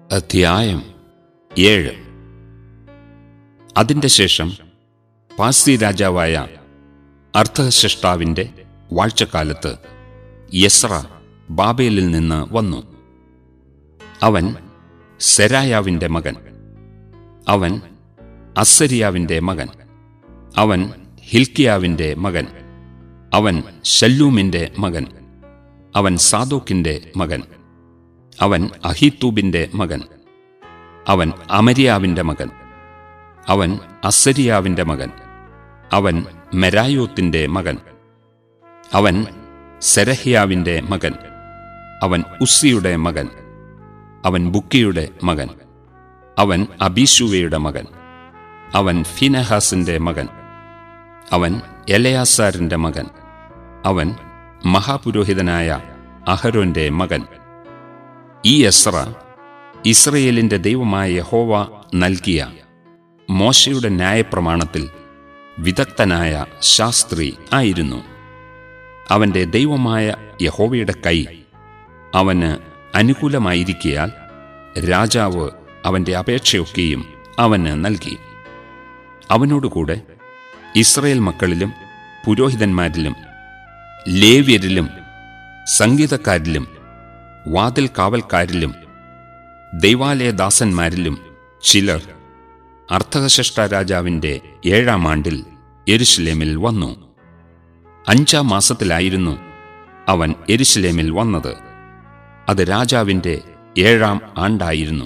അധ്യായം ഏഴ് അതിന്റെ ശേഷം പാസി രാജാവായ അർത്ഥശിഷ്ടാവിന്റെ വാഴ്ചക്കാലത്ത് യസ്ര ബാബേലിൽ നിന്ന് വന്നു അവൻ സെരായാവിന്റെ മകൻ അവൻ അസരിയാവിന്റെ മകൻ അവൻ ഹിൽക്കിയാവിന്റെ മകൻ അവൻ ശല്ലൂമിന്റെ മകൻ അവൻ സാദോക്കിന്റെ മകൻ അവൻ അഹിത്തൂബിന്റെ മകൻ അവൻ അമരിയാവിന്റെ മകൻ അവൻ അസരിയാവിന്റെ മകൻ അവൻ മെരായോത്തിന്റെ മകൻ അവൻ സെരഹ്യാവിന്റെ മകൻ അവൻ ഉസ്സിയുടെ മകൻ അവൻ ബുക്കിയുടെ മകൻ അവൻ അബീഷുവയുടെ മകൻ അവൻ ഫിനഹാസിന്റെ മകൻ അവൻ എലയാസാറിന്റെ മകൻ അവൻ മഹാപുരോഹിതനായ അഹരോന്റെ മകൻ ഈ എസ്ര ഇസ്രയേലിന്റെ ദൈവമായ യഹോവ നൽകിയ മോശയുടെ ന്യായപ്രമാണത്തിൽ വിദഗ്ധനായ ശാസ്ത്രി ആയിരുന്നു അവന്റെ ദൈവമായ യഹോവയുടെ കൈ അവന് അനുകൂലമായിരിക്കയാൽ രാജാവ് അവന്റെ അപേക്ഷയൊക്കെയും അവന് നൽകി അവനോടുകൂടെ ഇസ്രയേൽ മക്കളിലും പുരോഹിതന്മാരിലും ലേവ്യരിലും സംഗീതക്കാരിലും വാതിൽ കാവൽക്കാരിലും ദൈവാലയദാസന്മാരിലും ചിലർ അർത്ഥകശഷ്ട രാജാവിന്റെ ഏഴാം ആണ്ടിൽ എരുശലേമിൽ വന്നു അഞ്ചാം മാസത്തിലായിരുന്നു അവൻ എരുശലേമിൽ വന്നത് അത് രാജാവിന്റെ ഏഴാം ആണ്ടായിരുന്നു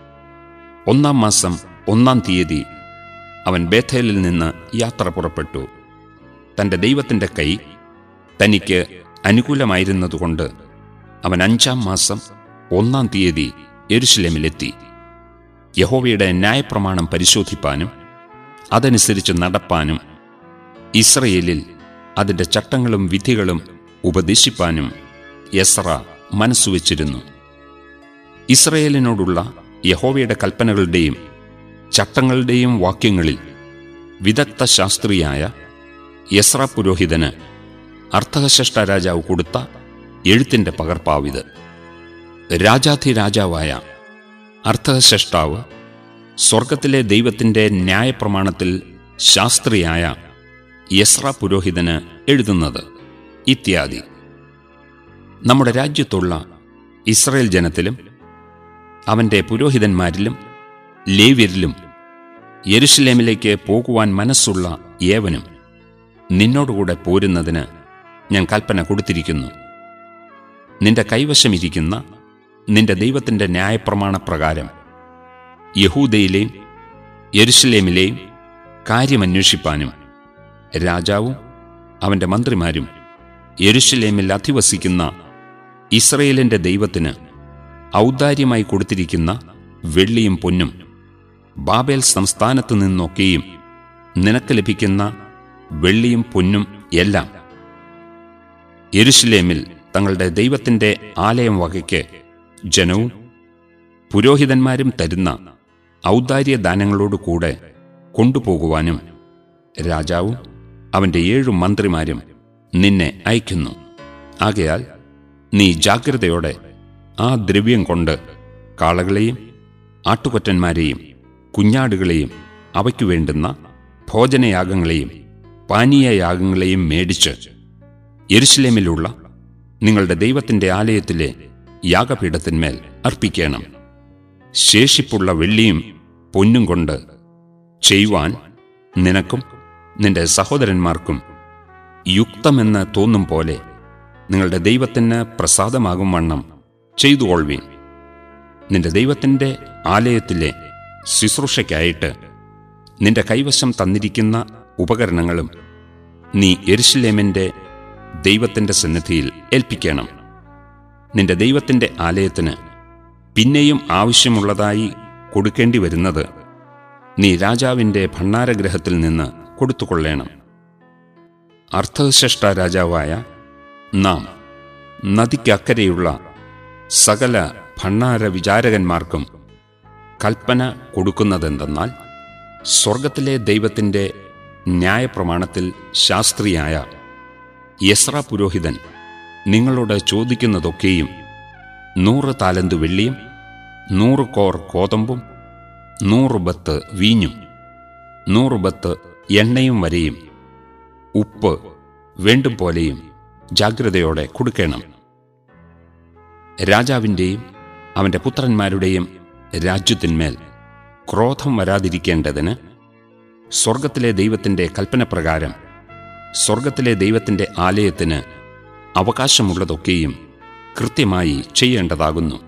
ഒന്നാം മാസം ഒന്നാം തീയതി അവൻ ബേഥേലിൽ നിന്ന് യാത്ര പുറപ്പെട്ടു തന്റെ ദൈവത്തിന്റെ കൈ തനിക്ക് അനുകൂലമായിരുന്നതുകൊണ്ട് അവൻ അഞ്ചാം മാസം ഒന്നാം തീയതി യെരുശലേമിലെത്തി യഹോവയുടെ ന്യായപ്രമാണം പരിശോധിപ്പാനും അതനുസരിച്ച് നടപ്പാനും ഇസ്രയേലിൽ അതിന്റെ ചട്ടങ്ങളും വിധികളും ഉപദേശിപ്പാനും യസ്ര മനസ്സുവെച്ചിരുന്നു ഇസ്രയേലിനോടുള്ള യഹോവയുടെ കൽപ്പനകളുടെയും ചട്ടങ്ങളുടെയും വാക്യങ്ങളിൽ വിദഗ്ധ ശാസ്ത്രിയായ യസ്ര പുരോഹിതന് അർത്ഥകശഷ്ട രാജാവ് കൊടുത്ത എഴുത്തിന്റെ പകർപ്പാവിത് രാജാധിരാജാവായ അർത്ഥകശഷ്ടാവ് സ്വർഗത്തിലെ ദൈവത്തിന്റെ ന്യായപ്രമാണത്തിൽ ശാസ്ത്രിയായ യസ്ര പുരോഹിതന് എഴുതുന്നത് ഇത്യാദി നമ്മുടെ രാജ്യത്തുള്ള ഇസ്രയേൽ ജനത്തിലും അവന്റെ പുരോഹിതന്മാരിലും ലേവ്യരിലും യെരുഷലേമിലേക്ക് പോകുവാൻ മനസ്സുള്ള ഏവനും നിന്നോടുകൂടെ പോരുന്നതിന് ഞാൻ കൽപ്പന കൊടുത്തിരിക്കുന്നു നിന്റെ കൈവശമിരിക്കുന്ന നിന്റെ ദൈവത്തിന്റെ ന്യായപ്രമാണപ്രകാരം യഹൂദയിലെയും യെരുഷലേമിലെയും കാര്യമന്വേഷിപ്പാനും രാജാവും അവന്റെ മന്ത്രിമാരും യെരുഷലേമിൽ അധിവസിക്കുന്ന ഇസ്രയേലിന്റെ ദൈവത്തിന് ഔദാര്യമായി കൊടുത്തിരിക്കുന്ന വെള്ളിയും പൊന്നും ബാബേൽ സംസ്ഥാനത്തു നിന്നൊക്കെയും നിനക്ക് ലഭിക്കുന്ന വെള്ളിയും പൊന്നും എല്ലാം യെരുഷലേമിൽ തങ്ങളുടെ ദൈവത്തിന്റെ ആലയം വകയ്ക്ക് ജനവും പുരോഹിതന്മാരും തരുന്ന ഔദാര്യദാനങ്ങളോടു കൂടെ കൊണ്ടുപോകുവാനും രാജാവും അവന്റെ ഏഴു മന്ത്രിമാരും നിന്നെ അയക്കുന്നു ആകയാൽ നീ ജാഗ്രതയോടെ ആ ദ്രവ്യം കൊണ്ട് കാളകളെയും ആട്ടുകൊറ്റന്മാരെയും കുഞ്ഞാടുകളെയും അവയ്ക്കു വേണ്ടുന്ന ഭോജനയാഗങ്ങളെയും പാനീയയാഗങ്ങളെയും മേടിച്ച് യെരുശലേമിലുള്ള നിങ്ങളുടെ ദൈവത്തിന്റെ ആലയത്തിലെ യാഗപീഠത്തിന്മേൽ അർപ്പിക്കണം ശേഷിപ്പുള്ള വെള്ളിയും പൊന്നും കൊണ്ട് ചെയ്യുവാൻ നിനക്കും നിന്റെ സഹോദരന്മാർക്കും യുക്തമെന്ന് തോന്നും പോലെ നിങ്ങളുടെ ദൈവത്തിന് പ്രസാദമാകും വണ്ണം ചെയ്തുകൊള്ളുവീൻ നിന്റെ ദൈവത്തിന്റെ ആലയത്തിലെ ശുശ്രൂഷയ്ക്കായിട്ട് നിന്റെ കൈവശം തന്നിരിക്കുന്ന ഉപകരണങ്ങളും നീ എരുഷലേമിന്റെ ദൈവത്തിന്റെ സന്നിധിയിൽ ഏൽപ്പിക്കണം നിന്റെ ദൈവത്തിന്റെ ആലയത്തിന് പിന്നെയും ആവശ്യമുള്ളതായി കൊടുക്കേണ്ടി വരുന്നത് നീ രാജാവിന്റെ ഭണ്ഡാരഗ്രഹത്തിൽ നിന്ന് കൊടുത്തുകൊള്ളേണം അർത്ഥശ്രഷ്ട രാജാവായ നാം നദിക്കക്കരെയുള്ള സകല ഭണ്ണാര വിചാരകന്മാർക്കും കൽപ്പന കൊടുക്കുന്നതെന്തെന്നാൽ സ്വർഗത്തിലെ ദൈവത്തിന്റെ ന്യായപ്രമാണത്തിൽ ശാസ്ത്രിയായ യസ്ര പുരോഹിതൻ നിങ്ങളോട് ചോദിക്കുന്നതൊക്കെയും നൂറ് താലന്ത് വെള്ളിയും നൂറ് കോർ കോതമ്പും നൂറ് ബത്ത് വീഞ്ഞും നൂറ് ബത്ത് എണ്ണയും വരെയും ഉപ്പ് വേണ്ടും പോലെയും ജാഗ്രതയോടെ കൊടുക്കണം രാജാവിൻ്റെയും അവൻ്റെ പുത്രന്മാരുടെയും രാജ്യത്തിന്മേൽ ക്രോധം വരാതിരിക്കേണ്ടതിന് സ്വർഗത്തിലെ ദൈവത്തിൻ്റെ കൽപ്പനപ്രകാരം സ്വർഗത്തിലെ ദൈവത്തിൻ്റെ ആലയത്തിന് അവകാശമുള്ളതൊക്കെയും കൃത്യമായി ചെയ്യേണ്ടതാകുന്നു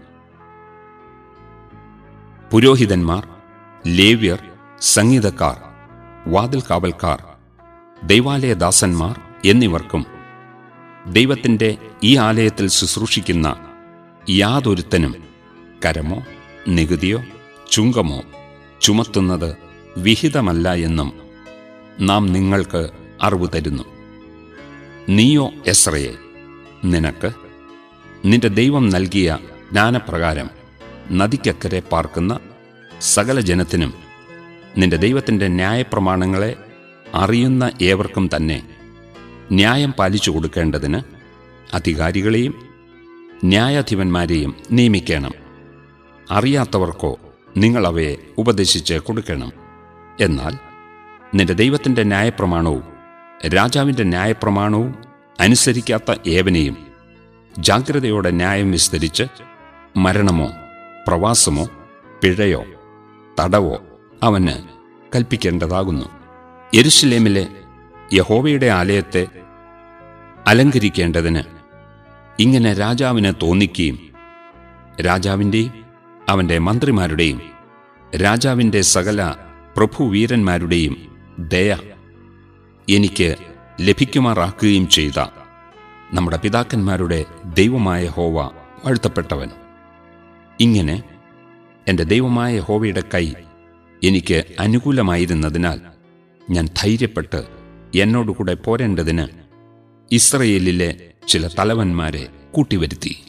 പുരോഹിതന്മാർ ലേവ്യർ സംഗീതക്കാർ വാതിൽ കാവൽക്കാർ ദൈവാലയദാസന്മാർ എന്നിവർക്കും ദൈവത്തിൻ്റെ ഈ ആലയത്തിൽ ശുശ്രൂഷിക്കുന്ന യാതൊരുത്തനും കരമോ നികുതിയോ ചുങ്കമോ ചുമത്തുന്നത് വിഹിതമല്ല എന്നും നാം നിങ്ങൾക്ക് അറിവ് തരുന്നു നീയോ എസ്രയെ നിനക്ക് നിന്റെ ദൈവം നൽകിയ ജ്ഞാനപ്രകാരം നദിക്കക്കരെ പാർക്കുന്ന സകല ജനത്തിനും നിന്റെ ദൈവത്തിൻ്റെ ന്യായപ്രമാണങ്ങളെ അറിയുന്ന ഏവർക്കും തന്നെ ന്യായം പാലിച്ചു കൊടുക്കേണ്ടതിന് അധികാരികളെയും ന്യായാധിപന്മാരെയും നിയമിക്കണം അറിയാത്തവർക്കോ നിങ്ങൾ അവയെ ഉപദേശിച്ച് കൊടുക്കണം എന്നാൽ നിന്റെ ദൈവത്തിൻ്റെ ന്യായപ്രമാണവും രാജാവിൻ്റെ ന്യായപ്രമാണവും അനുസരിക്കാത്ത ഏവനെയും ജാഗ്രതയോടെ ന്യായം വിസ്തരിച്ച് മരണമോ പ്രവാസമോ പിഴയോ തടവോ അവന് കൽപ്പിക്കേണ്ടതാകുന്നു യെരുഷലേമിലെ യഹോവയുടെ ആലയത്തെ അലങ്കരിക്കേണ്ടതിന് ഇങ്ങനെ രാജാവിന് തോന്നിക്കുകയും രാജാവിൻ്റെയും അവൻ്റെ മന്ത്രിമാരുടെയും രാജാവിൻ്റെ സകല പ്രഭുവീരന്മാരുടെയും ദയ എനിക്ക് ലഭിക്കുമാറാക്കുകയും ചെയ്ത നമ്മുടെ പിതാക്കന്മാരുടെ ദൈവമായ ഹോവ വാഴ്ത്തപ്പെട്ടവൻ ഇങ്ങനെ എൻ്റെ ദൈവമായ ഹോവയുടെ കൈ എനിക്ക് അനുകൂലമായിരുന്നതിനാൽ ഞാൻ ധൈര്യപ്പെട്ട് എന്നോടുകൂടെ പോരേണ്ടതിന് ഇസ്രയേലിലെ ചില തലവന്മാരെ കൂട്ടിവരുത്തി